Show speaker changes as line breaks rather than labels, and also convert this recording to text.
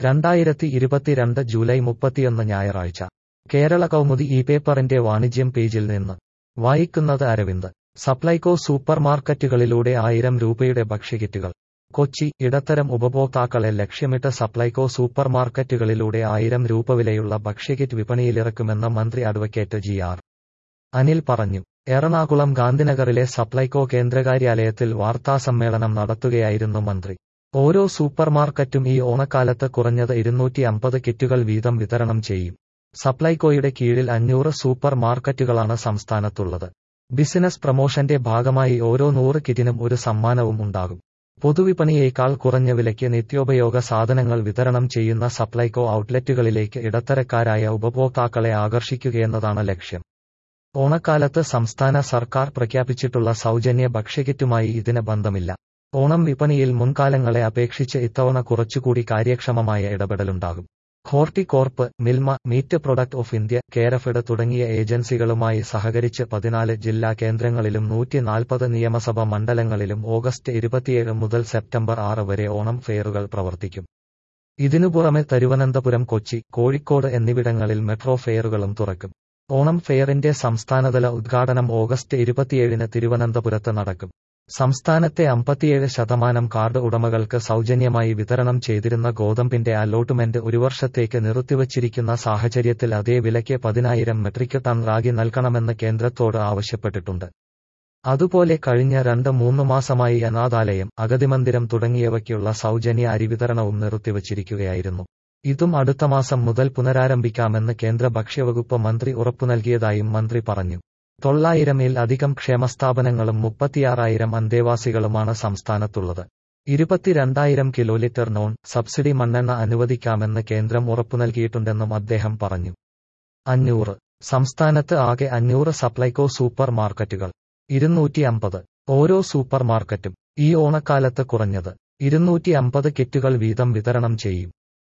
രണ്ടായിരത്തി ഇരുപത്തിരണ്ട് ജൂലൈ മുപ്പത്തിയൊന്ന് ഞായറാഴ്ച കേരള കൗമുദി ഈ പേപ്പറിന്റെ വാണിജ്യം പേജിൽ നിന്ന് വായിക്കുന്നത് അരവിന്ദ് സപ്ലൈകോ സൂപ്പർ മാർക്കറ്റുകളിലൂടെ ആയിരം രൂപയുടെ ഭക്ഷ്യകിറ്റുകൾ കൊച്ചി ഇടത്തരം ഉപഭോക്താക്കളെ ലക്ഷ്യമിട്ട് സപ്ലൈകോ സൂപ്പർ മാർക്കറ്റുകളിലൂടെ ആയിരം രൂപ വിലയുള്ള ഭക്ഷ്യകിറ്റ് വിപണിയിലിറക്കുമെന്ന് മന്ത്രി അഡ്വക്കേറ്റ് ജി ആർ അനിൽ പറഞ്ഞു എറണാകുളം ഗാന്ധിനഗറിലെ സപ്ലൈകോ കേന്ദ്രകാര്യാലയത്തിൽ വാർത്താസമ്മേളനം നടത്തുകയായിരുന്നു മന്ത്രി ഓരോ സൂപ്പർ മാർക്കറ്റും ഈ ഓണക്കാലത്ത് കുറഞ്ഞത് ഇരുന്നൂറ്റി അമ്പത് കിറ്റുകൾ വീതം വിതരണം ചെയ്യും സപ്ലൈകോയുടെ കീഴിൽ അഞ്ഞൂറ് സൂപ്പർ മാർക്കറ്റുകളാണ് സംസ്ഥാനത്തുള്ളത് ബിസിനസ് പ്രമോഷന്റെ ഭാഗമായി ഓരോ നൂറ് കിറ്റിനും ഒരു സമ്മാനവും ഉണ്ടാകും പൊതുവിപണിയേക്കാൾ കുറഞ്ഞ വിലയ്ക്ക് നിത്യോപയോഗ സാധനങ്ങൾ വിതരണം ചെയ്യുന്ന സപ്ലൈകോ ഔട്ട്ലെറ്റുകളിലേക്ക് ഇടത്തരക്കാരായ ഉപഭോക്താക്കളെ ആകർഷിക്കുകയെന്നതാണ് ലക്ഷ്യം ഓണക്കാലത്ത് സംസ്ഥാന സർക്കാർ പ്രഖ്യാപിച്ചിട്ടുള്ള സൗജന്യ ഭക്ഷ്യകിറ്റുമായി ഇതിന് ബന്ധമില്ല ഓണം വിപണിയിൽ മുൻകാലങ്ങളെ അപേക്ഷിച്ച് ഇത്തവണ കുറച്ചുകൂടി കാര്യക്ഷമമായ ഇടപെടലുണ്ടാകും Horticorp Milma meat product of India Kerafed തുടങ്ങിയ ഏജൻസികളുമായി സഹകരിച്ച് പതിനാല് ജില്ലാ കേന്ദ്രങ്ങളിലും നൂറ്റി നാൽപ്പത് നിയമസഭ മണ്ഡലങ്ങളിലും ഓഗസ്റ്റ് ഇരുപത്തിയേഴ് മുതൽ സെപ്റ്റംബർ ആറ് വരെ ഓണം ഫെയറുകൾ പ്രവർത്തിക്കും ഇതിനു പുറമെ തിരുവനന്തപുരം കൊച്ചി കോഴിക്കോട് എന്നിവിടങ്ങളിൽ മെട്രോ ഫെയറുകളും തുറക്കും ഓണം ഫെയറിന്റെ സംസ്ഥാനതല ഉദ്ഘാടനം ഓഗസ്റ്റ് ഇരുപത്തിയേഴിന് തിരുവനന്തപുരത്ത് നടക്കും സംസ്ഥാനത്തെ അമ്പത്തിയേഴ് ശതമാനം കാർഡ് ഉടമകൾക്ക് സൗജന്യമായി വിതരണം ചെയ്തിരുന്ന ഗോതമ്പിന്റെ അലോട്ട്മെന്റ് ഒരു വർഷത്തേക്ക് നിർത്തിവച്ചിരിക്കുന്ന സാഹചര്യത്തിൽ അതേ വിലയ്ക്ക് പതിനായിരം മെട്രിക് ടൺ റാഗി നൽകണമെന്ന് കേന്ദ്രത്തോട് ആവശ്യപ്പെട്ടിട്ടുണ്ട് അതുപോലെ കഴിഞ്ഞ രണ്ട് മൂന്ന് മാസമായി അനാഥാലയം അഗതിമന്ദിരം തുടങ്ങിയവയ്ക്കുള്ള സൗജന്യ അരി വിതരണവും നിർത്തിവച്ചിരിക്കുകയായിരുന്നു ഇതും അടുത്ത മാസം മുതൽ പുനരാരംഭിക്കാമെന്ന് കേന്ദ്ര ഭക്ഷ്യവകുപ്പ് മന്ത്രി ഉറപ്പു നൽകിയതായും മന്ത്രി പറഞ്ഞു തൊള്ളായിരമിൽ അധികം ക്ഷേമസ്ഥാപനങ്ങളും മുപ്പത്തിയാറായിരം അന്തേവാസികളുമാണ് സംസ്ഥാനത്തുള്ളത് ഇരുപത്തിരണ്ടായിരം കിലോ ലിറ്റർ നോൺ സബ്സിഡി മണ്ണെണ്ണ അനുവദിക്കാമെന്ന് കേന്ദ്രം ഉറപ്പു നൽകിയിട്ടുണ്ടെന്നും അദ്ദേഹം പറഞ്ഞു അഞ്ഞൂറ് സംസ്ഥാനത്ത് ആകെ അഞ്ഞൂറ് സപ്ലൈകോ സൂപ്പർ മാർക്കറ്റുകൾ ഇരുന്നൂറ്റി അമ്പത് ഓരോ സൂപ്പർ മാർക്കറ്റും ഈ ഓണക്കാലത്ത് കുറഞ്ഞത് ഇരുന്നൂറ്റി അമ്പത് കിറ്റുകൾ വീതം വിതരണം ചെയ്യും